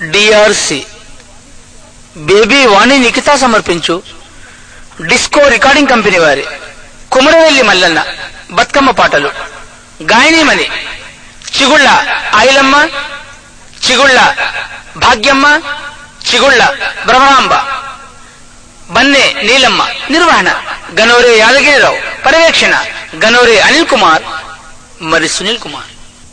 DRC baby వాణి నిఖిత సమర్పించు disco recording company వారి కుమరవెల్లి మల్లన్న బతుకమ్మ పాటలు గాయనీమణి చిగుళ్ళ ఐలమ్మ చిగుళ్ళ భాగ్యమ్మ చిగుళ్ళ బ్రహ్మాంబ బన్నె నీలమ్మ నిర్వహణ గనోరే యాదగిరిరావు పర్యవేక్షణ గనోరే అనిల్ కుమార్ మరి సునీల్ కుమార్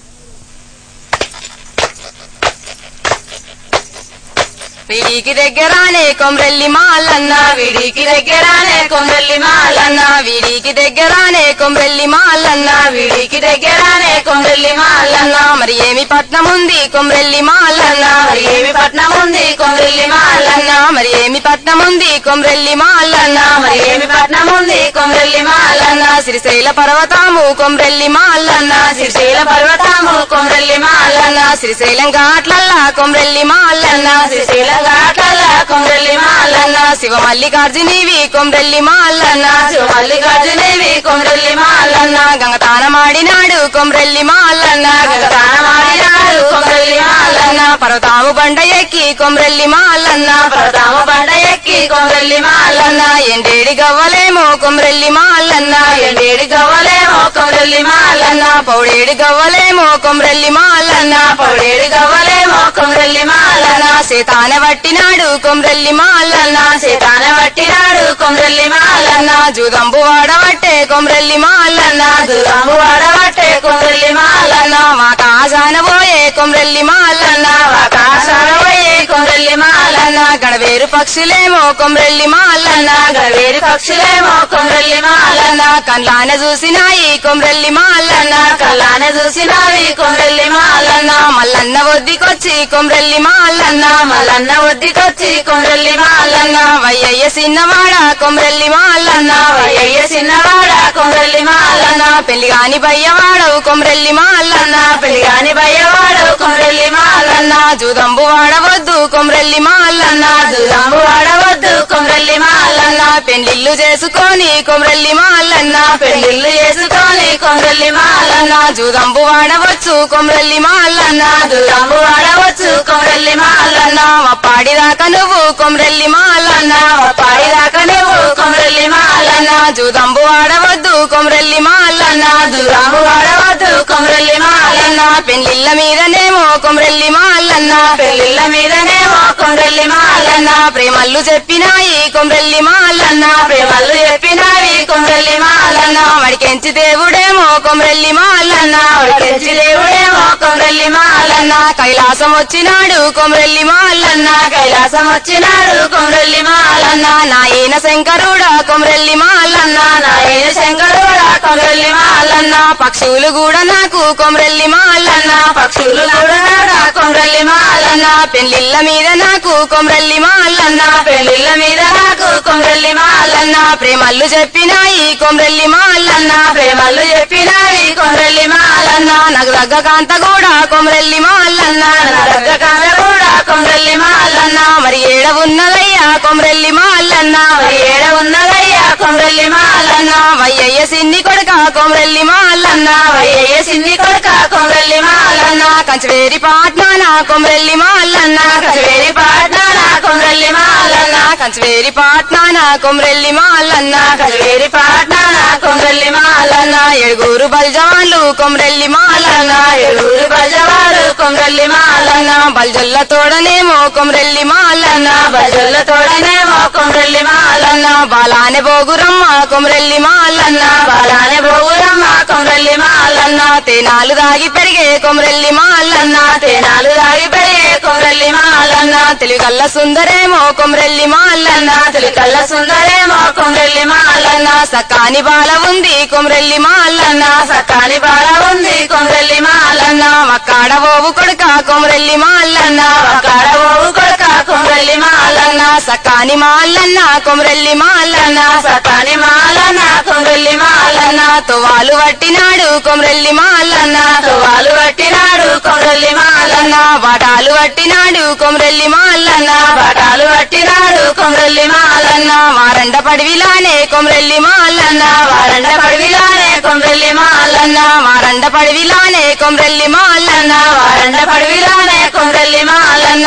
వీడికి దగ్గరానే కొమ్రెల్లి మాలన్న వీడికి దగ్గరానే కొమ్రెల్లి మాలన్న వీడికి దగ్గరానే కొమ్రెల్లి మాలన్న వీడికి దగ్గరానే కొమ్రెల్లి మాలన్న మరి ఏమి పట్నం ఉంది కొమ్రెల్లి మాలన్న మరి ఏమి పట్నం ఉంది కొమ్రెల్లి మాలన్న మరి ఏమి పట్నం ఉంది కొమ్రెల్లి మాలన్న మరి ఏమి పట్నం ఉంది కొమ్రెల్లి మాలన్న శ్రీశైల పర్వతము కొమ్రెల్లి మాలన్న శ్రీశైల పర్వతము కొమ్రెల్లి మాలన్న శ్రీశైలం ఘాట్లల్లా కొమ్రెల్లి మాలన్న శ్రీశైలం ఘాట్లల్లా కొమ్రెల్లి మాలన్న శివ మల్లికార్జునివి కొమ్రెల్లి మాలన్న శివ మల్లికార్జునివి కొమ్రెల్లి మాలన్న గంగతానమాడినాడు కొమ్రెల్లి మాలన్న గంగతానమాడినాడు కొమ్రెల్లి మాలన్న పర్వతాము బండ ఎక్కి కొమ్రెల్లి మాలన్న పర్వతాము బండ ఎక్కి కొమ్రెల్లి మాలన్న ఎండేడి గవ్వలేమో కొమ్రెల్లి మాలన్న ఎండేడి గవ్వలేమో కొమ్రెల్లి మాలన్న పౌడేడి గవ్వలేమో కొమ్రెల్లి మాలన్న పౌడేడి గవ్వలేమో కొమ్రెల్లి మాలన్న సీతాన వట్టినాడు కొమ్రెల్లి మాలన్న సీతాన వట్టినాడు కొమ్రెల్లి మాలన్న జూదంబు వాడవట్టే కొమ్రెల్లి మాలన్న జూదంబు వాడవట్టే కొమ్రెల్లి మాలన్న వాకాశాన పోయే కొమ్రెల్లి మాలన్న వాకాశాన పోయే కొమ్రెల్లి మాలన్న గడవేరు పక్షులేమో కొమ్రెల్లి మాలన్న గడవేరు పక్షులేమో కొమ్రెల్లి మాలన్న కళ్ళాన చూసినాయి కొమ్రెల్లి మాలన్న కళ్ళాన చూసినాయి కొమ్రెల్లి మాలన్న మల్లన్న ఒద్దికొచ్చి కొమ్రెల్లి మాలన్న మల్లన్న ఒద్దికొచ్చి కొమ్రెల్లి మాలన్న వయ్యయ్య సిన్నవాడ కొమ్రెల్లి మాలన్న వయ్యయ్య సిన్నవాడ కొమ్రెల్లి మాలన్న పెళ్లి గాని బయ్యవాడవు కొమ్రెల్లి మాలన్న పెళ్లి గాని బయ్యవాడవు కొమ్రెల్లి మాలన్న జూదంబు వాడవద్దు కొమ్రెల్లి మాలన్న జూదంబు వాడవద్దు కొమ్రెల్లి మాలన్న పెళ్లిళ్ళు చేసుకొని కొమ్రెల్లి మాలన్న పెళ్లిళ్ళు చేసుకొని కొమ్రెల్లి మాలన్న జూదంబు వాడవచ్చు కొమ్రెల్లి మాలన్న జూదంబు వాడవచ్చు కొమ్రెల్లి మాలన్న పాడిదాకా నువ్వు కొమ్రెల్లి మాలన్న పాడిదాకా నువ్వు కొమ్రెల్లి మాలన్న జూదంబు వాడవద్దు కొమ్రెల్లి మాలన్న జూదంబు వాడవద్దు కొమ్రెల్లి మాలన్న పెళ్లిళ్ళ మీదనేమో కొమ్రెల్లి మాలన్న పెళ్లిళ్ళ మీదనేమో కొమ్రెల్లి మాలన్న ప్రేమల్లు చెప్పినాయి కొమ్రెల్లి మాలన్న ప్రేమల్లు చెప్పినాయి కొమ్రెల్లి మాలన్న వడికెంచి దేవుడేమో కొమ్రెల్లి మాలన్న వడికెంచి దేవుడేమో కొమ్రెల్లి మాలన్న కైలాసం వచ్చినాడు కొమ్రెల్లి మాలన్న కైలాసం వచ్చినాడు కొమ్రెల్లి మాలన్న నాయన శంకరుడా కొమ్రెల్లి మాలన్న నాయన శంకరుడా కొమ్రెల్లి మాలన్న పక్షులు కూడా నాకు కొమ్రెల్లి మాలన్న పక్షులు కూడా నాడా కొమ్రెల్లి మాలన్న పెళ్లిళ్ళ మీద నాకు కొమ్రెల్లి మాలన్న పెళ్లిళ్ళ మీద నాకు కొమ్రెల్లి మాలన్న ప్రేమల్లు చెప్పినాయి కొమ్రెల్లి మాలన్న ప్రేమల్లు చెప్పినాయి కొమ్రెల్లి మాలన్న నాకు దగ్గ కాంత కూడా కొమ్రెల్లి మాలన్న నా దగ్గ కాంత కూడా కొమ్రెల్లి మాలన్న మరి ఏడ ఉన్నదయ్యా కొమ్రెల్లి మాలన్న మరి ఏడ ఉన్నదయ్యా కొమ్రెల్లి మాలన్న వయ్యయ్య సిన్ని కొడుక కొమ్రెల్లి మాలన్న వయ్యయ్య సిన్ని కొడుక కొమ్రెల్లి మాలన్న కంచవేరి పాట్నాన కొమ్రెల్లి మాలన్న కంచవేరి పాట్నాన కొమ్రెల్లి మాలన్న కంచవేరి పాట్నాన కొమ్రెల్లి మాలన్న కంచవేరి పాట్నాన కొమ్రెల్లి మాలన్న ఏడుగురు బల్జవాన్లు కొమ్రెల్లి మాలన్న ఏడుగురు బల్జవారు కొమ్రెల్లి మాలన్న బల్జొల్ల తోడనేమో కొమ్రెల్లి మాలన్న బల్జొల్ల తోడనేమో కొమ్రెల్లి మాలన్న బాలానే బోగురమ్మ కొమ్రెల్లి మాలన్న బాలానే బోగురమ్మ కొమ్రెల్లి మాలన్న తేనాలు దాగి పెరిగే కొమ్రెల్లి మాలన్న తేనాలు దాగి పెరిగే కొమ్రెల్లి మాలన్న తెలుగల్ల సుందరేమో కొమ్రెల్లి మాలన్న తెలుగల్ల సుందరేమో కొమ్రెల్లి మాలన్న సకాని బాల ఉంది కొమ్రెల్లి మాలన్న సకాని బాల ఉంది కొమ్రెల్లి మాలన్న వక్కాడ ఓవు కొడుక కొమ్రెల్లి మాలన్న వక్కాడ ఓవు కొడుక కొమ్రెల్లి మాలన్న సకాని మాలన్న కొమ్రెల్లి మాలన్న సకాని మాలన్న కొమ్రెల్లి మాలన్న తువాలు పట్టినాడు కొమ్రెల్లి మాలన్న తువాలు పట్టినాడు కొమ్రెల్లి మాలన్న వాటాలు పట్టినాడు కొమ్రెల్లి మాలన్న వాటాలు పట్టినాడు కొమ్రెల్లి మాలన్న వారండ పడివిలానే కొమ్రెల్లి మాలన్న వారండ పడివిలానే కొమ్రెల్లి మాలన్న వారండ పడివిలానే కొమ్రెల్లి మాలన్న వారండ పడివిలానే కొమ్రెల్లి మాలన్న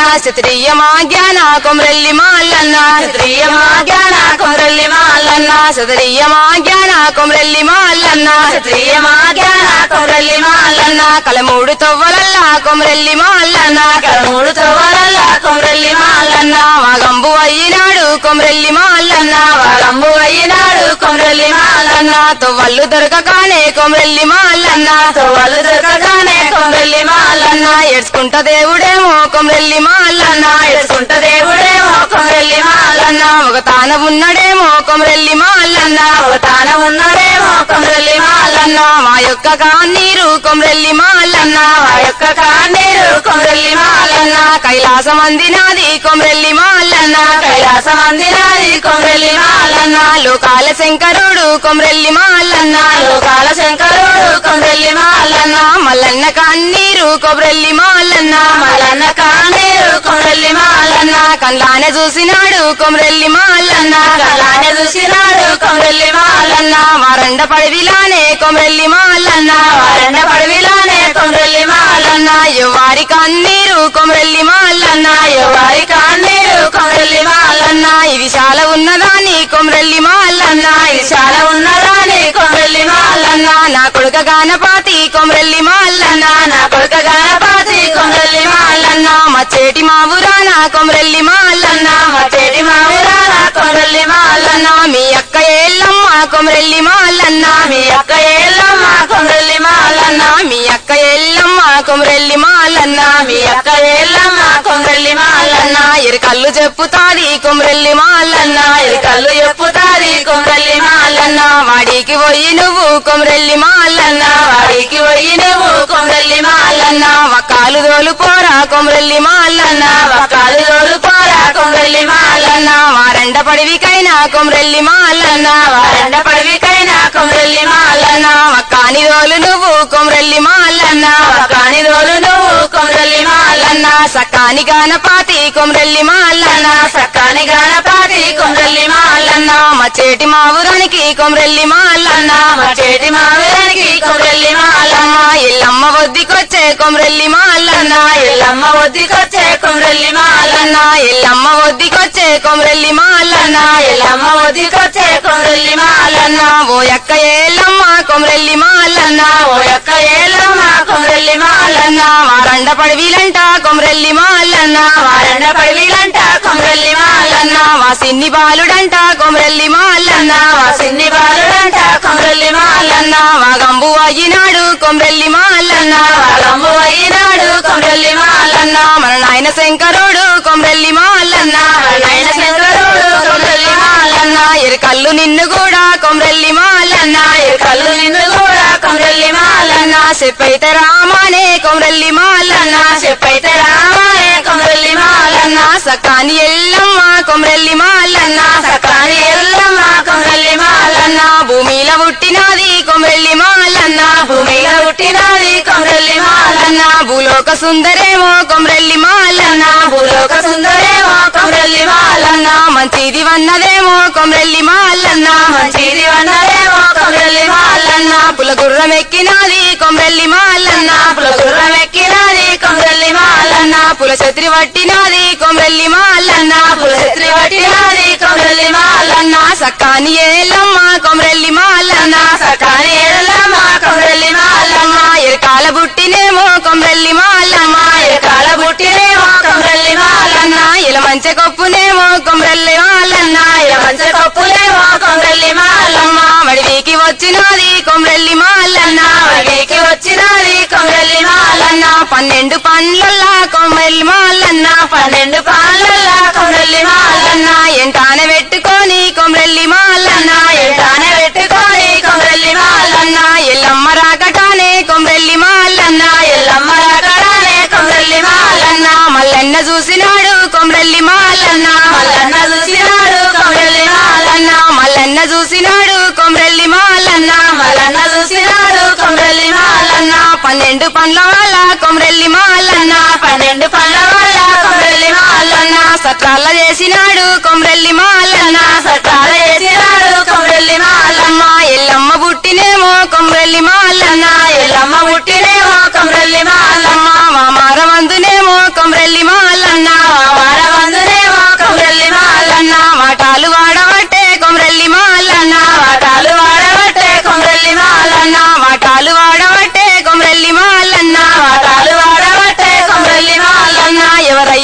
క్షత్రియమా జ్ఞాన కొమరెల్లి మాలన్న క్షత్రియమా జ్ఞాన కొమరెల్లి మాలన్న క్షత్రియమా జ్ఞాన కొమరెల్లి మాలన్న క్షత్రియమా జ్ఞాన కొమరెల్లి మాలన్న కలమూడు తొవ్వలల్లా కొమరెల్లి మాలన్న కలమూడు తోవలల్ల కొమరెల్లి మాలన్న వాగంబు అయినాడు కొమరెల్లి మాలన్న వాగంబు అయినాడు కొమరెల్లి మాలన్న తొవ్వళ్ళు దొరకగానే కొమరెల్లి మాలన్న తోవలు దొరకగానే కొమరెల్లి మాలన్న ఏడ్చుకుంట దేవుడేమో కొమరెల్లి మాలన్న ఎడుకుంట దేవుడేమో కొమరెల్లి మాలన్న ఒక తాన ఉన్నాడేమో కొమరెల్లి మాలన్న ఒక తాన ఉన్నాడేమో కొమరెల్లి మాలన్న మా యొక్క కాన్నీరు కొమరెల్లి మాలన్న ఆ యొక్క కాన్నీరు కొమరెల్లి మాలన్న కైలాసం అందినాది కొమరెల్లి మాలన్న కైలాసం అందినాది కొమరెల్లి మాలన్న లోకాల శంకరుడు కొమరెల్లి మాలన్న లోకాల శంకరుడు కొమరెల్లి మాలన్న మల్లన్న కన్నీరు కొమరెల్లి మాలన్న మలన్న కాన్నీరు కొమరెల్లి మాలన్న కండ్లానే చూసినాడు కొమరెల్లి మాలన్న కలానే చూసినాడు కొమరెల్లి మాలన్న వారండ పడవిలానే కొమరెల్లి మాలన్న వారండ పడవిలానే కొమరెల్లి మాలన్న వారి కన్నీరు కొమరెల్లి మాలన్న వారి కాన్నీరు కొమరెల్లి మాలన్న ఇది చాలా ఉన్నదాని కొమరెల్లి మాలన్న ఇది చాలా ఉన్నదాని కొమరెల్లి మాలన్న నా కొడుక గానపాతి కొమరెల్లి మాలన్న నా కొడుక గణపతి కొమరెల్లి మాలన్న మా చేటి మా ఊరాన కొమరెల్లి మాలన్న మా చెడి మామిరాల కొమరెల్లి మాలన్న మీ అక్క ఏళ్ళమ్మ కొమరెల్లి మాలన్న మీ అక్క ఏళ్ళమ్మ కొమరెల్లి మాలన్న మీ అక్క ఎల్లమ్మ కొమరెల్లి మాలన్న మీ అక్క ఏళ్ళమ్మ కొమరెల్లి మాలన్న ఎరు కళ్ళు చెప్పుతాది కొమరెల్లి మాలన్న ఇది కళ్ళు ఎప్పుతాది కొమరెల్లి మాలన్న వాడికి పోయి నువ్వు కొమరెల్లి మాలన్న వాడికి పోయి నువ్వు కొమరెల్లి మాలన్న వకాలు దోలు పోరా కొమరెల్లి మాలన్న వకాలు తోడు పోరా కొమరెల్లి మాలన్న వారండ పడివికైనా కొమరెల్లి మాలన్న వారండ పడవికైనా కొమరెల్లి మాలన్న వక్కాని దోలు నువ్వు కొమరెల్లి మాలన్న కాని తోడు నువ్వు కొమరెల్లి మాలన్న సకాని గానపాతి కొమరెల్లి మాలన్న సక్కాని గణపతి కొమరెల్లి మాలన్న మా చేటి మా ఊరానికి కొమరెల్లి మాలన్న మా చేతి మామిరానికి కొమరెల్లి మాలన్న ఎల్లమ్మ వద్దికొచ్చే కొమరెల్లి మాలన్న ఎల్లమ్మ ఒద్దికొచ్చే కొమరెల్లి మాలన్న ఎల్లమ్మ వద్దికొచ్చే కొమరెల్లి మాలన్న ఎల్లమ్మ ఒద్దికొచ్చే కొమరెల్లి మాలన్న ఓ యొక్క ఏలమ్మ కొమరెల్లి మాలన్న ఓ యొక్క ఏళ్ళమ్మ కొమరెల్లి మాలన్న వారండ పడవిలంట కొమరెల్లి మాలన్న వారండ పడవిలంట కొమరెల్లి మాలన్న మా సిన్ని బాలుడంట కొమరెల్లి మాలన్న మా సిన్ని బాలుడంట కొమరెల్లి మాలన్న మా గంబు అయ్యినాడు కొమరెల్లి మాలన్న వాళ్ళమ్ము అయినాడు కొమరెల్లి మాలన్న మన నాయన శంకరుడు కొమరెల్లి మాలన్న నాయన చంద్రుడు కొమరెల్లి మాలన్న ఎరు కళ్ళు నిన్ను కూడా కొమరెల్లి మాలన్న ఈ కళ్ళు నిన్ను కూడా కొమరెల్లి మాలన్న చెప్పైతే రామానే కొమరెల్లి మాలన్న చెప్పైతే రామాయే కొమరెల్లి మాలన్న సకాని ఎల్లమ్మ కొమరెల్లి మాలన్న సకాని ఎల్లమ్మ కొమరెల్లి మాలన్న భూమిలో పుట్టినది కొమరెల్లి మాలన్న భూమిలో పుట్టినది కొమరెల్లి మాలన్న భూలోక సుందరేమో కొమరెల్లి మాలన్న భూలోక సుందరేమో కొమరెల్లి మాలన్న మంచిది వన్నదేమో కొమరెల్లి మాలన్న మంచిది వన్నదేమో కొమరెల్లి మాలన్న పులగుర్రం ఎక్కినది కొమరెల్లి మాలన్న పులగుర్రం ఎక్కినది కొమరెల్లి మాలన్న పుల ఛత్రి పట్టినది కొమరెల్లి మాలన్న పులచిత్రి పట్టినది కొమరెల్లి మాలన్న సక్కాని ఏలమ్మ కొమరెల్లి మాలన్న సకాని ఎల్లమ్మ కొమరెల్లి మాలన్న ఎరకాల బుట్టినేమో కొమరెల్లి మాలమ్మ ఎరకాల పుట్టినేమో కొమరెల్లి మాలన్న ఇల మంచ కొప్పునేమో కొమరెల్లి మాలన్న ఇల మంచ కప్పులేమో కొమరెల్లి మాలమ్మ వడివికి వచ్చినది కొమరెల్లి మాలన్న వడికి వచ్చినది కొమరెల్లి మాలన్న పన్నెండు పండ్లల్లా కొమరెల్లి మాలన్న పన్నెండు పాలల్లా కొమరెల్లి మాలన్న ఎంటాన పెట్టుకొని కొమరెల్లి మాలన్న ఎంటానే పెట్టుకొని కొమరెల్లి మాలన్న ఎల్లమ్మ రాకటానే కొమరెల్లి మాలన్న ఎల్లమ్మ రాకడానే కొమరెల్లి మాలన్న మల్లన్న చూసినాడు కొమరెల్లి మాలన్న మల్లన్న చూసినాడు కొమరెల్లి మాలన్న మల్లన్న చూసినాడు కొమరెల్లి మాలన్న మల్లన్న చూసినాడు కొమరెల్లి మాలన్న పన్నెండు పండ్ల వాళ్ళ కొమరెల్లి మాలన్న పన్నెండు పళ్ళ వల్ల కొమరెల్లి మాలన్న సత్రాల చేసినాడు కొమరెల్లి మాలన్న సట్టాల చేసినాడు కొమరెల్లి మాలన్న ఎల్లమ్మ పుట్టినేమో కొమరెల్లి మాలన్న ఎల్లమ్మ పుట్టినేమో కొమరెల్లి మాలన్న మా మారమందునేమో కొమరెల్లి మాలన్న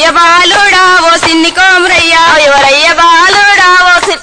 ఎవరయ్య బాలుడా ఓ సిన్ని కోమరయ్య ఎవరయ్య బాలుడా ఓ సి-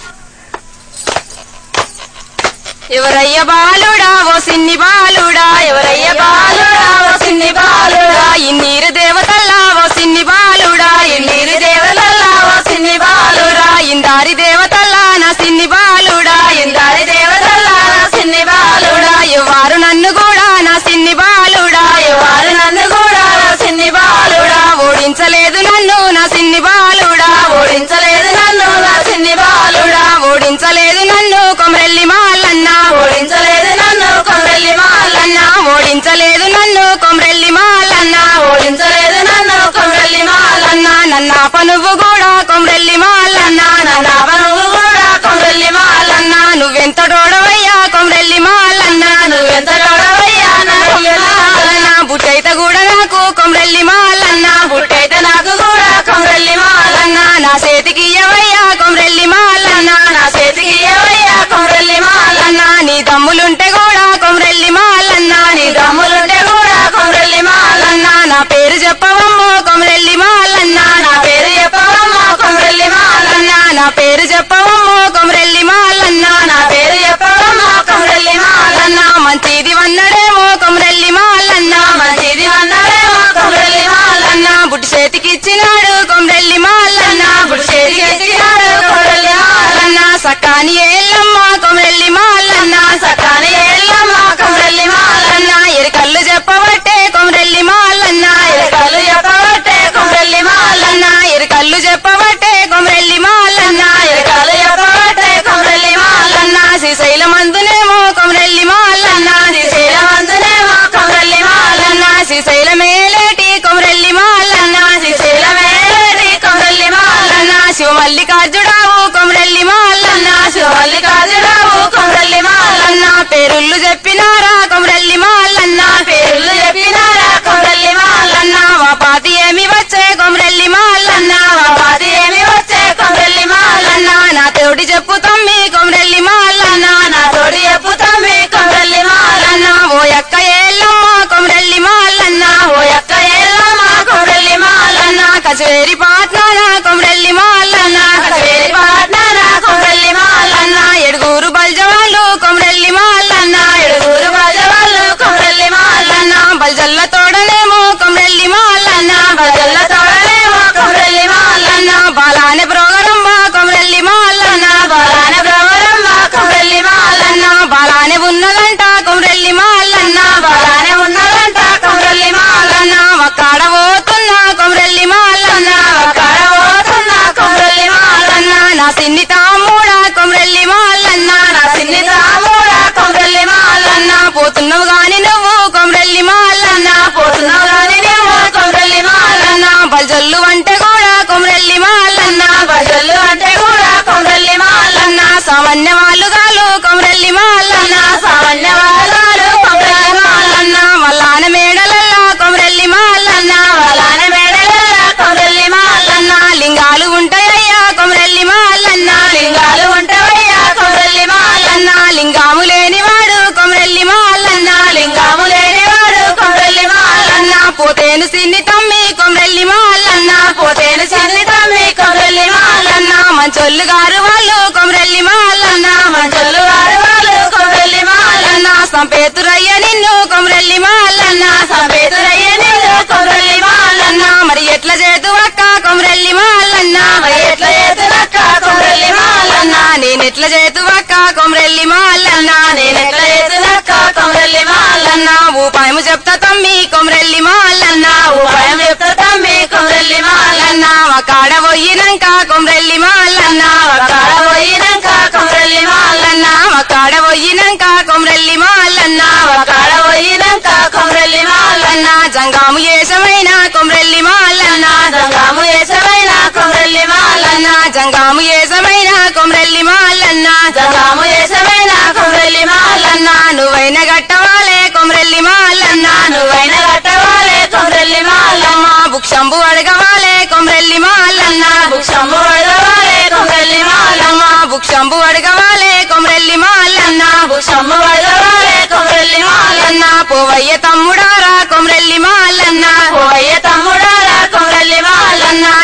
ఎవరయ్య బాలుడా ఓ సిన్ని బాలుడా ఎవరయ్య బాలుడా ఓ సిన్ని బాలుడా ఇన్నీరు దేవతల్లా ఓ సిన్ని బాలుడా ఇన్నీరు దేవతల్లా ఓ సిన్ని బాలుడా ఇందారి దేవతల్లా నా సిన్ని బాలుడా ఇందారి దేవతల్లా నా సిన్ని బాలుడా ఎవ్వారు నన్ను కూడా నా సిన్ని బాలుడా వారు నన్ను కూడా నా సిన్ని బాలుడా ఓడించలేదు నన్ను నా సిన్ని బాలుడా ఓడించలేదు నన్ను నా సిన్ని బాలుడా ఓడించలేదు నన్ను కొమరెల్లి మాలన్న ఓడించలేదు నన్ను కొమ్రెల్లి మాలన్న ఓడించలేదు నన్ను కొమరెల్లి మాలన్న ఓడించలేదు నన్ను కొమ్రెల్లి మాలన్న అన్న నన్న పనువు కూడా కొమరెల్లి మాలన్న నన్న నువ్వు కూడా కొమ్రెల్లి మాలన్న అన్న నువ్వెంత డోడవయ్యా కొమరెల్లి మాలన్న నువ్వెంత గొడవయ్యా నా అన్న బుట్టైత కూడా నాకు కొమరెల్లి మాలన్న పుట్టైతే నాకు కూడా కొమ్రెల్లి మాలన్న అన్న నా చేతికి ఇయ్యవయ్యా కొమరెల్లి మాలన్న నా చేతికి ఏవయ్యా కొమ్రెల్లి మాలన్న అన్న నీ దమ్ములుంటే కూడా కొమరెల్లి మాలన్న నీ దమ్ములుంటే కూడా కొమ్రెల్లి మాలన్న అన్న నా పేరు చెప్పవమ్మో కొమరెల్లి మాలన్న నా పేరు చెప్పవమ్మా కొమ్రెల్లి మాలన్న అన్న నా పేరు చెప్పవమ్మో కొమరెల్లి మాలన్న నా పేరు చెప్పవమ్మా కొమ్రెల్లి మాలన్న అన్న మంచిది వన్నడేమో కొమరెల్లి మాలన్న మంచిది అన్నడేమో కొమ్రెల్లి మాలన్న అన్న బుట్టి చేతికి ఇచ్చినాడు కొమరెల్లి మాలన్న ఇప్పుడు చేతి చేసినాడు కొమ్రెల్లి మాలన్న అన్న సకాని ఏళ్ళమ్మ కొమరెల్లి మాలన్న సకాని ఏళ్ళమ్మ కొమ్రెల్లి మాలన్న అన్న ఎరికల్లు చెప్పబట్టే కొమరెల్లి మాలన్న ఎరకలు చెప్పబట్టే కొమ్రెల్లి మాలన్న అన్న ఎరికల్లు చెప్పబట్టే కొమరెల్లి మాలన్న ఎరకలు చెప్పబట్టే కొమ్రెల్లి మాలన్న అన్న శ్రీశైల మందునేమో కొమరెల్లి మాలన్న శ్రీశైలవంతునేమో కొమ్రెల్లి మాలన్న అన్న శ్రీశైల మేలేటి కొమరెల్లి మాలన్న శ్రీశైలమేలేటి కొమ్రెల్లి మాలన్న అన్న శివమల్లికార్జుడావు కొమరెల్లి మాలన్న శివల్లికార్జురావు కొమ్రెల్లి మాలన్న అన్న పేరుళ్ళు చెప్పినారా కొమరెల్లి మాలన్న పేర్లు చెప్పినారా కొమ్రెల్లి మాలన్న అన్న వాపాతి ఏమి వచ్చే కొమరెల్లి మాలన్న పాది ఏమి వచ్చే కొమ్రెల్లి మాలన్న అన్న నా తోటి చెప్పు తమ్మి కొమరెల్లి మాలన్న నా తోడి చెప్పుతామి కొమ్రెల్లి మాలన్న అన్న ఓ యక్క ఏళ్ళమ్మ కొమరెల్లి మాలన్న ఓ యొక్క ఏళ్ళమ్మ కొమ్రెల్లి మాలన్న అన్న కచేరి పాట్నాన కొమరెల్లి మాలన్న కచేరి పాట్నాన కొమ్రెల్లి మాలన్న అన్న ఎడుగురు బల్జవాళ్ళు కొమరెల్లి మాలన్న ఏడుగురు బజవాళ్ళు కొమ్రెల్లి మాలన్న అన్న బల్జల్ల తోడనేమో కొమరెల్లి మాలన్న బజల్ల తోడలేమో కొమ్రెల్లి మాలన్న అన్న బాలానే ప్రోగరమ్మ కొమరెల్లి మాలన్న బాలాన బ్రహ్మరమ్మ కొమ్రెల్లి మాలన్న అన్న బాలానే ఉన్నదంట కొమరెల్లి మాలన్న బాలానే ఉన్నదంట కొమ్రెల్లి మాలన్న అన్న ఒక్కాడ పోతున్నా కొమరెల్లి మాలన్న ఒక్కడ పోతున్న కొమ్రెల్లి మాలన్న అన్న నా సిన్ని తాముడా కొమరెల్లి మాలన్న నా సిన్ని తాముడ కొమ్రెల్లి మాలన్న అన్న పోతున్నావు గాని నువ్వు కొమరెల్లి మాలన్న పోతున్నావు గాని నువ్వు కొమ్రెల్లి మాలన్న అన్న బల్జల్లు అంటే కూడా కొమరెల్లి మాలన్న బజల్లు అంటే కూడా కొమ్రెల్లి మాలన్న అన్న సామాన్య వాళ్ళు గాలు కొమరెల్లి మాలన్న సామాన్య వాళ్ళాలు కొమ్రెల్లి మాలన్న అన్న మల్లాన మేడలల్లా కొమరెల్లి మాలన్న వాళ్ళాన మెడల కొమ్రెల్లి మాలన్న అన్న లింగాలు ఉంటాయ్యా కొమరెల్లి మాలన్న లింగాలు ఉంటవయ్యా కొమ్రెల్లి మాలన్న అన్న లింగాము లేనివాడు కొమరెల్లి మాలన్న లింగాము లేనివాడు కొమ్రెల్లి మాలన్న అన్న పోతేను సిన్ని తమ్మి కొమరెల్లి మాలన్న పోతేను చిన్ని తమ్మి కొమ్రెల్లి మాలన్న అన్న మంచోళ్ళు గారు వాళ్ళు కొమరెల్లి మాలన్న మంచొల్లు వారు వాళ్ళు కొమ్రెల్లి మాలన్న అన్న సంపేతురయ్య నిన్ను కొమరెల్లి మాలన్న సంపేతురయ్య నీళ్ళు కొమ్రెల్లి మాలన్న అన్న మరి ఎట్లా చేతు అక్క కొమరెల్లి మాలన్న మరి ఎట్లా చేతులక్క కొమ్రెల్లి మాలన్న అన్న నేనెట్లా చేతు అక్క కొమరెల్లి మాలన్న నేనెట్లా చేతులక్క కొమ్రెల్లి మాలన్న అన్న ఊపాయము చెప్తా తమ్మి కొమరెల్లి మాలన్న ఉపాయం చెప్తా తమ్మి కొమ్రెల్లి మాలన్న అన్న కాడ పోయినాక కొమరెల్లి మాలన్న ఒక్కడ పోయినాక కొమ్రెల్లి మాలన్న అన్న కాడ పోయినాక కొమరెల్లి మాలన్న ఒక్కడ పోయినాక కొమ్రెల్లి మాలన్న అన్న జంగాము ఏసమైన కొమరెల్లి మాలన్న దంగాము వేసవైన కొమ్రెల్లి మాలన్న అన్న జంగాము ఏసమైన కొమరెల్లి మాలన్న దంగాము వేసవైన కొమ్రెల్లి మాలన్న అన్న నువ్వైన గట్టవాలే కొమరెల్లి మాలన్న నువ్వైన కట్టవాలే కొమ్రెల్లి మాలన్న అమ్మ బుక్షంబు అడగవాలే కొమరెల్లి మాలన్న బుక్షము వడవాలే కొమ్రెల్లి మాలన్న అమ్మ బుక్షంబు అడగవాలే కొమరెల్లి మాలన్న బుక్షము వడవాలే కొమ్రెల్లి మాలన్న అన్న పోవయ్య తమ్ముడారా కొమరెల్లి మాలన్న పోయ్య తమ్ముడారా కొమ్రెల్లి మాలన్న అన్న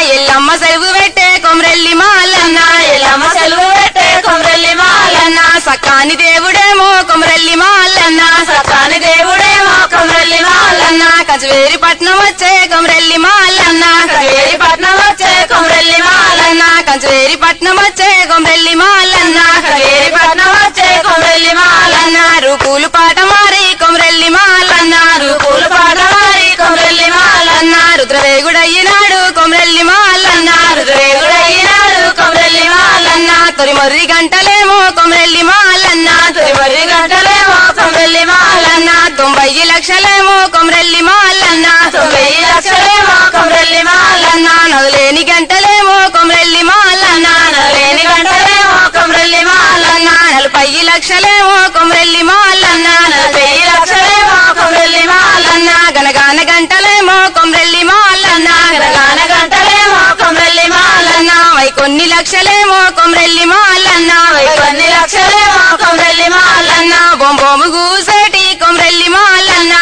సకాని దేవుడేమో కొమరెల్లి మాలన్న సకాని దేవుడేమో కొమరెల్లి మాలన్న కజవేరి పట్నం వచ్చే కొమరెల్లి మాలన్న కచేరి పట్నం వచ్చే కొమరెల్లి మాలన్న కంచవేరి పట్నం వచ్చే కొమరెల్లి మాలన్న కచేరి పట్నం వచ్చే కొమరెల్లి మాలన్న మాలన్న రూపులు పాట మారి కొమరెల్లి మాలన్న రూపులు పాడవారి కొమరెల్లి మాలన్న అన్న రుద్రవేగుడయ్యినాడు కొమరెల్లి మాలన్న రేగుడైనాడు కొమరెల్లి మాలన్న అన్న తొలి మొర్రి గంటలేమో కొమరెల్లి మాలన్న తొలి గంటలేమో కొమరెల్లి మాలన్న అన్న తొంభై లక్షలేమో కొమరెల్లి మాలన్న తొంభై లక్షలేమో కొమరెల్లి మాలన్న అన్న నదులేని గంటలేమో కొమరెల్లి మాలన్న లేని గంటలేమో కొమరెల్లి మాలన్న అన్న నలభై లక్షలేమో కొమరెల్లి మాలన్న నలభై లక్షలేమో కొమరెల్లి మాలన్న అన్న గనగాన గంటలేమో కొమరెల్లి మాలన్న గాన గంటలేమో కొమరెల్లి మాలన్న అన్న వై కొన్ని లక్షలేమో కొమరెల్లి మాలన్న కొన్ని లక్షలేమో కొమరెల్లి మాలన్న అన్న బొంబొము గూసేటి కొమరెల్లి మాలన్న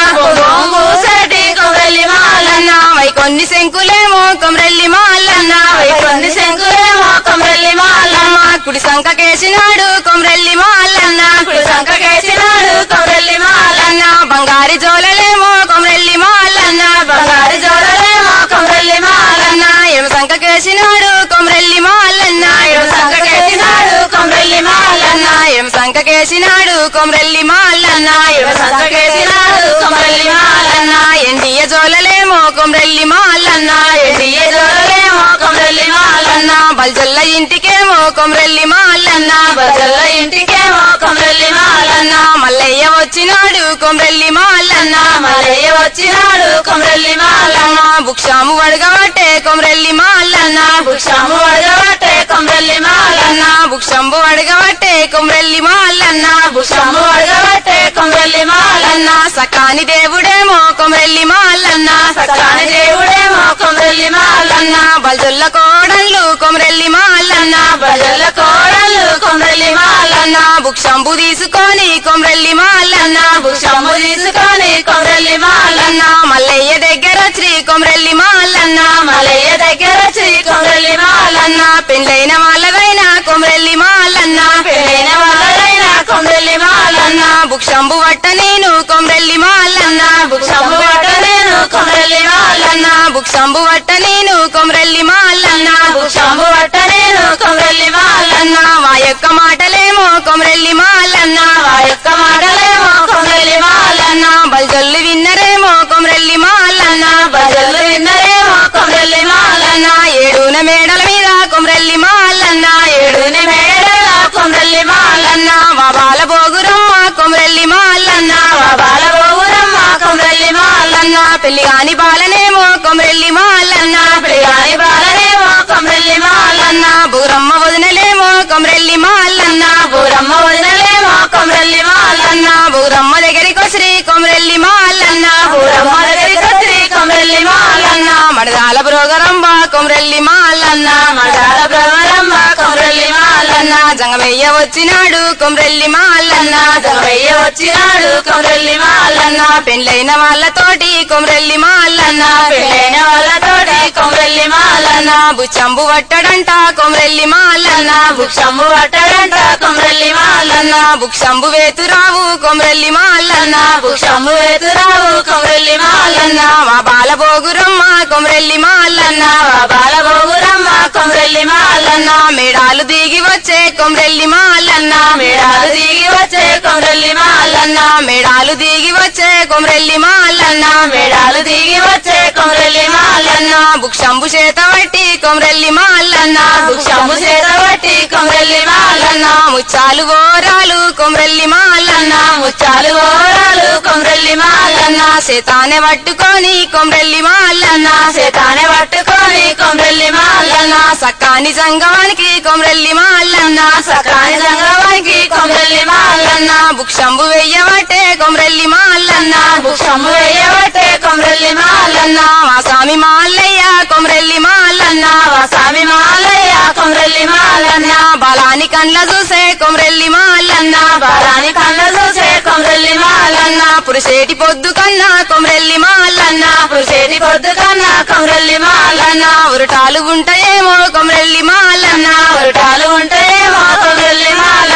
గోసేటి కొమరెల్లి మాలన్న అన్న వై కొన్ని శంకులేమో కొమరెల్లి మాలన్న కొన్ని శంకులేమో కొమరెల్లి మాలన్న అమ్మ కుడి సంకకేసినాడు కొమరెల్లి మాలన్న ఇప్పుడు సంకకేసినాడు కొమరెల్లి మాలన్న అన్న బంగారి జోలలేమో కొమరెల్లి మాలన్న బంగారు జోడలేమో కొమరెల్లి మాలన్న అన్న ఎమ సంకకేసినాడు కొమరెల్లి మాలన్న సంకకేసినాడు కొమరెల్లి మాలన్న అన్న ఎమ సంకకేసినాడు కొమరెల్లి మాలన్న సంకకేసినాడు కొమరెల్లి మాలన్న అన్న ఎండియ జోలలేమో కొమరెల్లి మాలన్న ఎడియ జోడలేమో కొమరెల్లి మాలన్న అన్న బల్జల్ల ఇంటికేమో కొమరెల్లి మాలన్న బజల్ల ఇంటికేమో కొమరెల్లి మాలన్న అన్న మల్లయ్య వచ్చినాడు కొమరెల్లి మాలన్న మలయ్య వచ్చినాడు కొమరెల్లి మాలన్న అన్న బుక్షాము వడగబట్టే కొమరెల్లి మాలన్న భుక్షము వడగబట్టే కొమరెల్లి మాలన్న అన్న బుక్షంబు వడగబట్టే కొమరెల్లి మాలన్న భుక్షము వడగబట్టే కొమరెల్లి మాలన్న అన్న సకాని దేవుడేమో కొమరెల్లి మాలన్న సకాని దేవుడేమో కొమరెల్లి మాలన్న అన్న బల్జొల్ల కోడళ్ళు కొమరెల్లి మాలన్న బజల్ల కోడలు కొమరెల్లి మాలన్న అన్న బుక్షంబు తీసుకొని కొమరెల్లి మాలన్న భుక్షము తీసుకొని కొమరెల్లి మాలన్న అన్న మల్లయ్య దగ్గర శ్రీ కొమరెల్లి మాలన్న మలయ్య దగ్గర శ్రీ కొమరెల్లి మాలన్న అన్న పెండ్లైన వాళ్ళదైన కొమరెల్లి మాలన్న పెళ్ళైన వాళ్ళైన కొమరెల్లి మాలన్న అన్న బుక్షంబు వట్ట నేను కొమరెల్లి మాలన్న భుక్షము పట్ట నేను కొమరెల్లి మాలన్న అన్న బుక్షంబు వట్ట నేను కొమరెల్లి మాలన్న భుక్షము పట్ట నేను కొమరెల్లి మాలన్న అన్న మా యొక్క మాటలేమో కొమరెల్లి మాలన్న ఆ యొక్క మాటలేమో కొమరెల్లి మాలన్న అన్న బల్జల్లు విన్నరేమో కొమరెల్లి మాలన్న బజల్లు విన్నరేమో కొమరెల్లి మాలన్న అన్న ఏడున మేడల మీద కొమరెల్లి మాలన్న ఏడుని మేడల కొమరెల్లి మాలన్న అన్న మా బాల బోగురమ్మ కొమరెల్లి మాలన్న బాలబోగురమ్మ కొమరెల్లి మాలన్న అన్న పెళ్లి కాని బాలనేమో కొమరెల్లి మాలన్న ప్రియాని బాలనేమో కొమరెల్లి మాలన్న అన్న బూరమ్మ వదినలేమో కొమరెల్లి మాలన్న బూరమ్మ వదినలేమో కొమరెల్లి మాలన్న అన్న బూరమ్మ దగ్గరికి శ్రీ కొమరెల్లి మాలన్న బూరమ్మ దగ్గరికి శ్రీ కొమరెల్లి మాలన్న అన్న మడదాల బ్రోగరంబ కొమరెల్లి మాలన్న మడాల బ్రహ్మరమ్మ కొమరెల్లి మాలన్న అన్న జంగమయ్య వచ్చినాడు కొమరెల్లి మాలన్న దవయ్య వచ్చినాడు కొమరెల్లి మాలన్న అన్న పెండ్లైన వాళ్ళతోటి కొమరెల్లి మాలన్న పెళ్ళైన వాళ్ళతోటి కొమరెల్లి మాలన్న అన్న బుచ్చంబు పట్టడంట కొమరెల్లి మాలన్న భుక్షము పట్టడంట కొమరెల్లి మాలన్న అన్న బుక్షంబు వేతురావు కొమరెల్లి మాలన్న భుక్షము వేతురావు కొమరెల్లి మాలన్న అన్న మా బాల బోగురమ్మ కొమరెల్లి మాలన్న బాలబోగురమ్మ కొమరెల్లి మాలన్న అన్న మేడాలు దిగి వచ్చే కొమరెల్లి మాలన్న మేడాలు దిగి వచ్చే కొమరెల్లి మాలన్న అన్న మేడాలు దిగి వచ్చే కొమరెల్లి మాలన్న మేడాలు దిగి వచ్చే కొమరెల్లి మాలన్న అన్న బుక్షంబు చేత పట్టి కొమరెల్లి మాలన్న భుక్షము చేతబట్టి కొమరెల్లి మాలన్న అన్న ముచ్చాలు ఓరాలు కొమరెల్లి మాలన్న ముచ్చాలు ఓరాలు కొమరెల్లి మాలన్న అన్న సేతానే పట్టుకొని కొమరెల్లి మాలన్న చేతానే పట్టుకొని కొమరెల్లి మాలన్న అన్న సక్కాని సంగవానికి కొమరెల్లి మాలన్న సకాని సంగ్రమానికి కొమరెల్లి మాలన్న అన్న బుక్షంబు వెయ్యబట్టే కొమరెల్లి మాలన్న భుక్షము వేయబట్టే కొమరెల్లి మాలన్న అన్న మా స్వామి మాల్లయ్య కొమరెల్లి మాలన్న స్వామి మాలయ్య కొమరెల్లి మాలన్న అన్న బలాని కండ్ల చూసే కొమరెల్లి మాలన్న బాలాని కళ్ళ చూసే కొమరెల్లి మాలన్న అన్న పురుషేటి పొద్దు కన్నా కొమరెల్లి మాలన్న పురుషేటి పొద్దు కన్నా కొమరెల్లి మాలన్న అన్న ఉరటాలు ఉంటాయేమో కొమరెల్లి మాలన్న ఉరటాలు ఉంటాయేమో కొమరెల్లి మాలన్న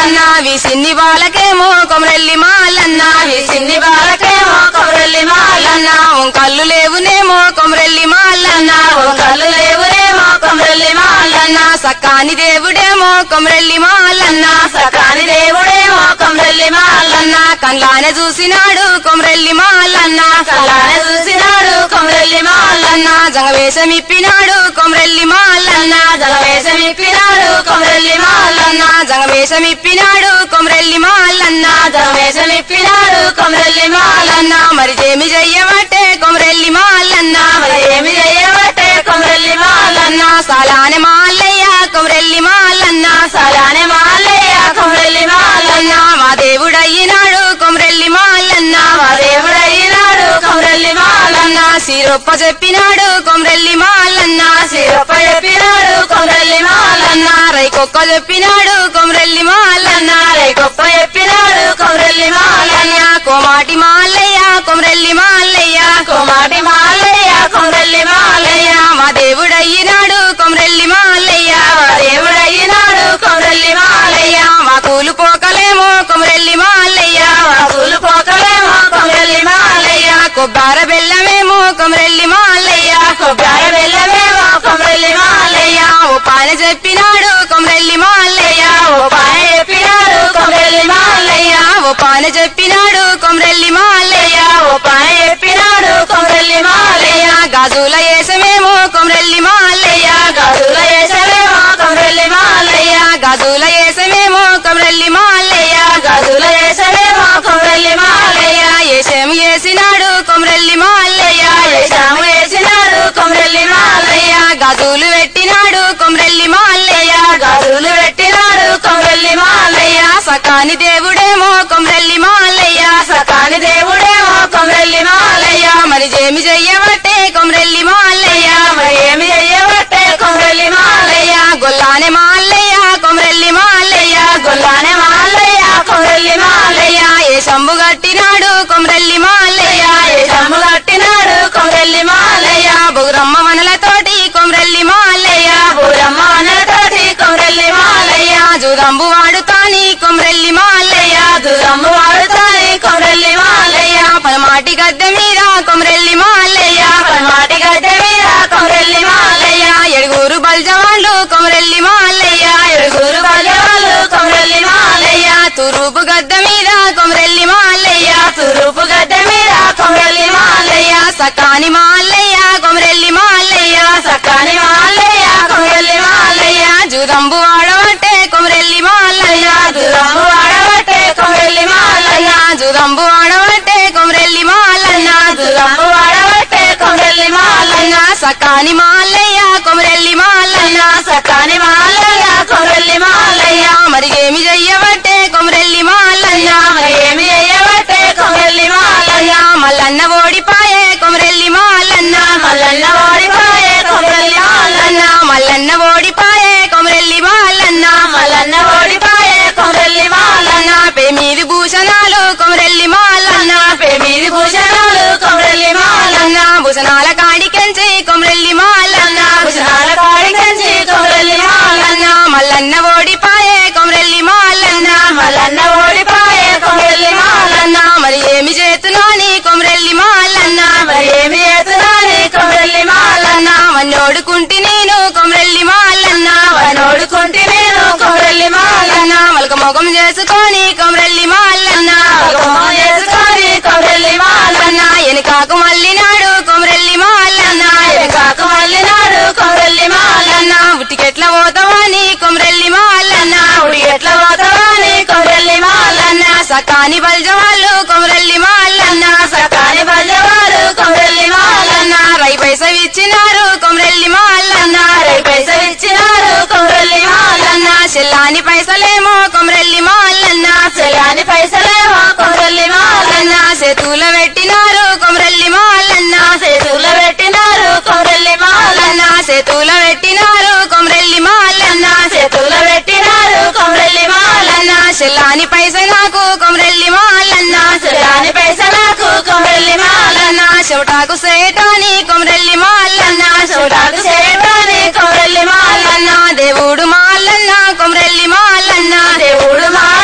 మాలన్న వి సిన్ని బాలకేమో కొమరెల్లి మాలన్న ఈ సిన్ని బాలకేమో కొమరెల్లి మాలన్న ఓ కళ్ళు లేవునేమో కొమరెల్లి మాలన్న ఓ కళ్ళు లేవురేమో కొమరెల్లి మాలన్న సక్కాని దేవుడేమో కొమరెల్లి మాలన్న సకాని దేవుడేమో కొమరెల్లి మాలన్న కండ్లానే చూసినాడు కొమరెల్లి మాలన్న కళ్ళానే చూసినాడు కొమరెల్లి మాలన్న జంగవేషం ఇప్పినాడు కొమరెల్లి మాలన్న జలవేషం ఇప్పినాడు కొమరెల్లి మాలన్న జంగవేషం ఇప్పినాడు కొమరెల్లి మాలన్న జలవేషం ఇప్పినాడు కొమరెల్లి మాలన్న మరి జేమి చెయ్యబట్టే కొమరెల్లి మాలన్న మరి ఏమి చేయబట్టే కొమరెల్లి మాలన్న సాలానే మాల్లయ్య కొమరెల్లి మాలన్న సలానే మాలయ్య కొమరెల్లి మాలన్న మా దేవుడయ్యినాడు కొమరెల్లి మాలన్న మా దేవుడయ్యినాడు కొమరెల్లి మాలన్న సిరొప్ప చెప్పినాడు కొమరెల్లి మాలన్న సిరప్ప చెప్పినాడు కొమరెల్లి మాలన్న రైకొక్క చెప్పినాడు కొమరెల్లి మాలన్న రే గొప్ప చెప్పినాడు కొమరెల్లి మాలన్న కోమాటి మాల్లయ్య కొమరెల్లి మాల్లయ్య కోమాటి మాలయ్య కొమరెల్లి మాలయ్య మా దేవుడయ్యినాడు కొమరెల్లి మాల్లయ్య మా దేవుడయ్యినాడు కొమరెల్లి మాలయ్య మా కూలు పోకలేమో కొమరెల్లి మాల్లయ్య వాసులు పోకలేమో కొమరెల్లి మాలయ్య కొబ్బార బెల్లమేమో కొమరెల్లి మాల్లయ్య కొబ్బరి బెల్లమేమో కొమరెల్లి మాలయ్య ఓ పాన చెప్పినాడు కొమరెల్లి మాల్లయ్య ఓ పాయ చెప్పినాడు కొమరెల్లి మాలయ్య ఓ పాన చెప్పినాడు కొమరెల్లి మాల్లయ్య ఓ పాయ చెప్పినాడు కొమరెల్లి మాలయ్య గాజుల ఏసమేమో కొమరెల్లి మాల్లయ్య గదుల వేసవేమో కొమరెల్లి మాలయ్య గాజుల ఏసమేమో కొమరెల్లి మాల్లయ్య గదుల వేసవేమో కొమరెల్లి మాలయ్య ఏషం వేసినాడు కొమరెల్లి మాల్లయ్య వేషాము వేసినాడు కొమరెల్లి మాలయ్య గాజులు పెట్టినాడు కొమరెల్లి మాల్లయ్య గదులు పెట్టినాడు కొమరెల్లి మాలయ్య సకాని దేవుడేమో కొమరెల్లి మాల్లయ్య సకాని దేవుడేమో కొమరెల్లి మాలయ్య మరి జేమి చెయ్యబట్టే కొమరెల్లి మాల్లయ్య మరి ఏమి చెయ్యబట్టే కొమరెల్లి మాలయ్య గొల్లానే మాల్లయ్య కొమరెల్లి మాల్లయ్య గొల్లానే మాలయ్య కొమరెల్లి మాలయ్య ఏ శంభు గట్టినాడు కొమరెల్లి మాల్లయ్య ఏ జమ్ము కట్టినాడు కొమరెల్లి మాలయ్య బుగురమ్మ మనలతోటి కొమరెల్లి మాల్లయ్య బూరమ్మ అనతోటి కొమరెల్లి మాలయ్య జూదంబు వాడుతాని కొమరెల్లి మాల్లయ్య దురమ్ము వాడుతాని కొమరెల్లి మాలయ్య పలమాటి గద్దె మీద కొమరెల్లి మాల్లయ్య మాటి గడ్డ మీద కొమరెల్లి మాలయ్య ఎడుగురు బల్జవాళ్ళు కొమరెల్లి మాల్లయ్య ఎడుగురు బలవాళ్ళు కొమరెల్లి మాలయ్య తురుపు గద్దె మీద కొమరెల్లి మాల్లయ్య తురుపు గడ్డ మీద కొమరెల్లి మాలయ్య సకాని మాల్లయ్య కొమరెల్లి మాల్లయ్య సకాని మాలయ్య కొమరెల్లి మాలయ్య జూదంబు వాడబట్టే కొమరెల్లి మాల్లయ్య దురమ్ము వాడబట్టే కొమరెల్లి మాలయ్య జూదంబు వాడబట్టే కొమరెల్లి మాల్లయ్య దురమ్ము వాడబట్టే కొమరెల్లి మాలయ్య సకాని మాల్లయ్య కొమరెల్లి మాల్లయ్య సకాని మాలయ్య కొమరెల్లి మాలయ్య మరి ఏమి చెయ్యబట్టే కొమరెల్లి మాల్లయ్య మరి ఏమి చెయ్యబట్టే కొమరెల్లి మాలయ్య మల్లన్న ఓడిపాయే కొమరెల్లి మాల్లన్న మల్లన్న ఓడిపోయే కొమరెల్లి మాలన్న మల్లన్న ఓడిపాయే కొమరెల్లి మాల్లన్న మల్లన్న ఓడిపోయే కొమరెల్లి మాలన్న పేమీది భూషణాలు కొమరెల్లి మాల్లన్న పెమిది భూషణాలు కొమరెల్లి మాలన్న భూషణాల కాడికెంచి కొమరెల్లి మాల్లన్న భూషణాల కాడి కంచి కొమరెల్లి మాలన్న మల్లన్న ఓడిపాయే కొమరెల్లి మాల్లన్న మల్లన్న ఓడిపోయే కొమరెల్లి మాలన్న మరి ఏమి చేతున్నాని కొమరెల్లి మాల్లన్న మరి ఏమి చేస్తున్నాని కొమరెల్లి మాలన్న వన్నోడుకుంటి నేను కొమరెల్లి మాల్లన్న వనోడుకుంటే నేను కొమరెల్లి మాలన్న మలక మొగం చేసుకొని కొమరెల్లి మాల్లన్న భగవం చేసుకొని కొమరెల్లి మాలన్న ఎనకాకు మల్లినాడు కొమరెల్లి మాల్లన్న కాకు మల్లినాడు కొమరెల్లి మాలన్న ఉట్టికెట్ల పోతావని కొమరెల్లి మాల్లన్న ఉడి ఎట్లా పోతావని కొమరెల్లి మాలన్న సకాని బల్జవాళ్ళు కొమరెల్లి మాల్లన్న సకాని బజవారు కొమరెల్లి మాలన్న రై పైస ఇచ్చినారు కొమరెల్లి మాల్లన్న రై పైసలు ఇచ్చినారు కొమరెల్లి మాలన్న చెల్లాని పైసలేమో కొమరెల్లి మాల్లన్న చెలాని పైసలేమో కొమరెల్లి మాలన్న చేతుల పెట్టినారు కొమరెల్లి మాల్లన్న చేతుల్లో పెట్టినారు కొమరెల్లి మాలన్న చేతుల పెట్టినారు కొమరెల్లి మాల్లన్న చేతుల్లో పెట్టినారు కొమరెల్లి మాలన్న చెల్లాని పైస నాకు కొమరెల్లి మాల్లన్న చెలాని పైసలకు కొమరెల్లి మాలన్న చెవటాకు సేటాని కొమరెల్లి మాల్లన్న చూడాకు చేయడాని కొమరెల్లి మాలన్న దేవుడు మాల్లన్న కొమరెల్లి మాల్లన్న దేవుడు మాలన్న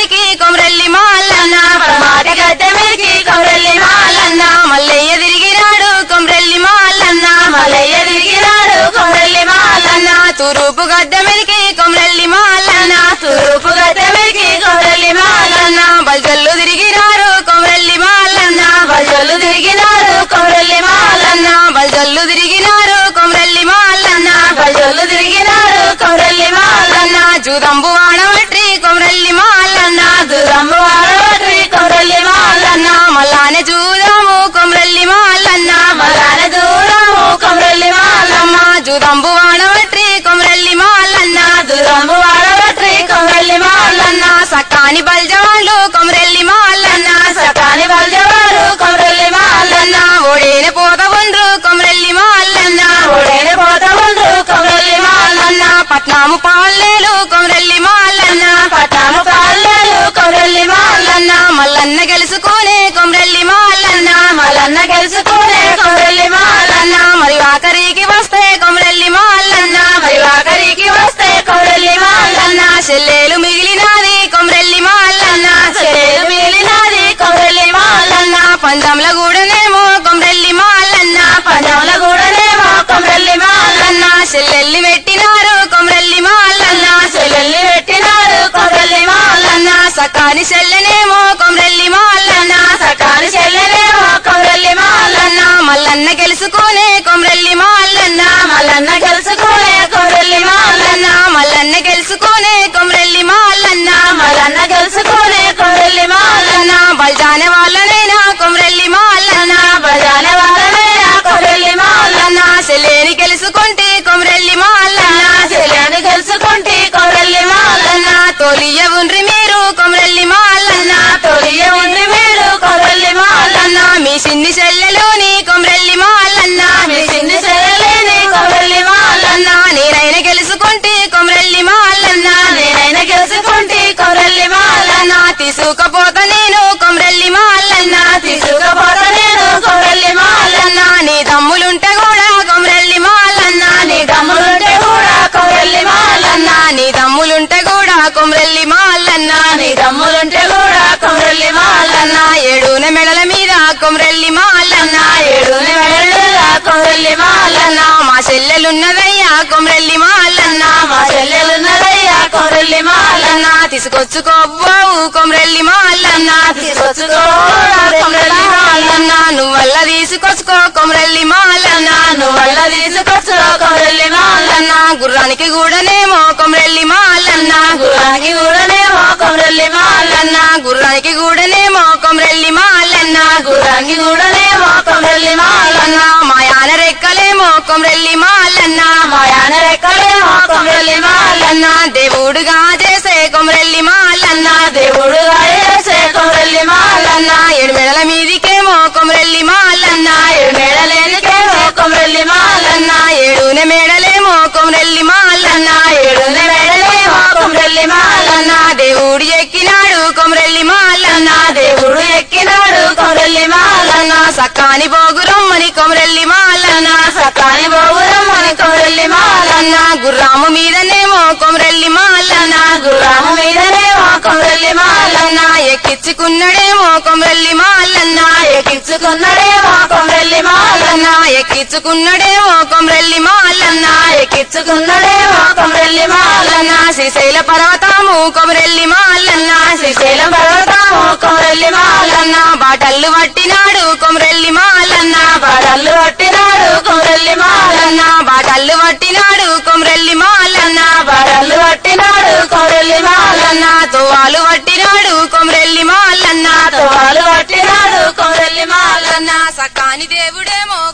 మీదికి కొమరెల్లి మాలన్న పరమాటి గద్దె మీదికి కొమరెల్లి మాలన్న మల్లయ్య తిరిగినాడు కొమరెల్లి మాలన్న మలయ్య తిరిగినాడు కొమరెల్లి మాలన్న తూరూపు గడ్డ మీదికి కొమరెల్లి మాలన్న తూర్పు గద్దె మీదికి కొమరెల్లి మాలన్న బల్జల్లు తిరిగినారు కొమరెల్లి మాలన్న బజలు తిరిగినాడు కొమరెల్లి మాలన్న బల్జల్లు తిరిగినారు కొమరెల్లి మాలన్న బజలు తిరిగినాడు కొమరెల్లి మాలన్న జూదంబు వాడవట్రి కొమరెల్లి మాలన్న దురమ్మ వాడవట్రి కొమరెల్లి మాలన్న మల్లానే చూదాము కొమరెల్లి మాలన్న మలాన దూరము కొమరెల్లి మాలన్న జూదంబు వాడవట్రి కొమరెల్లి మాలన్న దురమ్మ వాడవట్రి కొమరెల్లి మాలన్న సకాని బల్జవాళ్ళు కొమరెల్లి మాలన్న సకాని బల్జవారు కొమరెల్లి మాలన్న ఓడేన పోత ఉండ్రు కొమరెల్లి మాలన్న ఓడైన పోతవుండ్రు కొమరెల్లి మాలన్న పట్నాము పాలేలు కొమరెల్లి మాలన్న పట్టాము కాళ్ళేలు కొమరెల్లి మాలన్న మల్లన్న గెలుసుకునే కొమరెల్లి మాలన్న మలన్న గెలుచుకునే కొమరెల్లి మాలన్న మరి ఆఖరికి వస్తే కొమరెల్లి మాలన్న మరి ఆఖరికి వస్తే కొమరెల్లి మాలన్న చెల్లెలు మిగిలినది కొమరెల్లి మాలన్న చెల్లెలు మిగిలినది కొమరెల్లి మాలన్న పంజంల గూడనేమో కొమరెల్లి మాలన్న పంజముల కూడానేమో కొమరెల్లి మాలన్న చెల్లెల్ని పెట్టినారు కొమరెల్లి మాలన్న చెల్లెల్ని పెట్టినారు కొమరెల్లి మాలన్న సకాని చెల్లెనేమో కొమరెల్లి మాలన్న సకాని చెల్లెనేమో కొమరెల్లి మాలన్న మల్లన్న గెలుసుకునే కొమరెల్లి మాలన్న మల్లన్న గెలుచుకునే కొమరెల్లి మాలన్న మల్లన్న గెలుసుకునే కొమరెల్లి మాలన్న మల్లన్న గెలుచుకునే కొమరెల్లి మాలన్న బల్జాన వాళ్ళనైనా కొమరెల్లి మాలన్న బజానే వాళ్ళనైనా కొమరెల్లి మాలన్న చెల్లేని గెలుసుకుంటే కొమరెల్లి మాలన్న చెల్లెని గెలుచుకుంటే కొమరెల్లి మాలన్న తోలియ ఉండ్రి మీరు కొమరెల్లి మాలన్న తొలియ ఉంది మీరు కొమరెల్లి మాలన్న మీ సిన్ని చెల్లెలోని కొమరెల్లి మాలన్న మీ చిన్ని చెల్లెలేని కొమరెల్లి మాలన్న నేనైన గెలుసుకుంటే కొమరెల్లి మాలన్న నేనైనా గెలుచుకుంటే కొమరెల్లి మాలన్న తీసుకపోత నేను కొమరెల్లి మాలన్న తీసుకుపోతా నేను కొమరెల్లి మాలన్న నీ దమ్ములుంటే కూడా కొమరెల్లి మాలన్న నీ దమ్ములుంటే కూడా కొమరెల్లి మాలన్న నీ దమ్ములుంటే కూడా కొమరెల్లి మాలన్న నీ దమ్ములుంటే కూడా కొమరెల్లి మాలన్న ఏడున మెడల మీద కొమరెల్లి మాలన్న ఏడుని వెళ్ళగా కొమరెల్లి మాలన్న మా చెల్లెలున్నదయ్యా కొమరెల్లి మాలన్న మా చెల్లెలున్నదయ్యా కొమరెల్లి మాలన్న తీసుకొచ్చుకోబావు కొమరెల్లి మాలన్న తీసుకొచ్చుకోరా కొమరెల్లి మాలన్న నువ్వల్ల తీసుకొచ్చుకో కొమరెల్లి మాలన్న నువ్వల్ల తీసుకొచ్చు కొమరెల్లి మాలన్న గుర్రానికి కూడానేమో కొమరెల్లి మాలన్న గురానికి కూడానేమో కొమరెల్లి మాలన్న గుర్రానికి కూడానేమో కొమరెల్లి మాలన్న గురానికి కూడానేమో కొమరెల్లి మాలన్న మాయాన రెక్కలేమో కొమరెల్లి మాలన్న మాయాన రెక్కలేమో కొమరెల్లి మాలన్న దేవుడుగా చేసే కొమరెల్లి మాలన్న దేవుడు రాయేసే కొమరెల్లి మాలన్న ఎడుమెడల మీదికేమో కొమరెల్లి మాలన్న మేడలేనికేమో కొమరెల్లి మాలన్న ఏడున మేడలేమో కొమరెల్లి మాలన్న ఏడున మేడలేమో కొమరెల్లి మాలన్న దేవుడు ఎక్కినాడు కొమరెల్లి మాలన్న దేవుడు ఎక్కినాడు కొమరెల్లి మాలన్న సక్కాని బోగురమ్మని కొమరెల్లి మాలన్న సకాని బోగురమ్మని కొమరెల్లి మాలన్న గుర్రాము మీదనేమో కొమరెల్లి మాలన్న గుర్రాము మీదనేమో కొమరెల్లి మాలన్న ఎక్కించుకున్నాడేమో కొమరెల్లి మాలన్న ఎక్కించుకున్నాడేమో కొమరెల్లి మాలన్న ఎక్కించుకున్నాడేమో కొమరెల్లి మాలన్న ఎక్కించుకున్నాడేమో కొమరెల్లి మాలన్న శ్రీశైల పర్వతము కొమరెల్లి మాలన్న శ్రీశైలం పర్వతము కొమరెల్లి మాలన్న బాటల్లు పట్టినాడు కొమరెల్లి మాలన్న బడల్లు పట్టినాడు కొమరెల్లి మాలన్న బాటల్లు పట్టినాడు కొమరెల్లి మాలన్న బడల్లు పట్టినాడు కొమరెల్లి మాలన్న తువాలు పట్టినాడు కొమరెల్లి మాలన్న తోలు పట్టినాడు కొమరెల్లి మాలన్న సకాని దేవుడేమో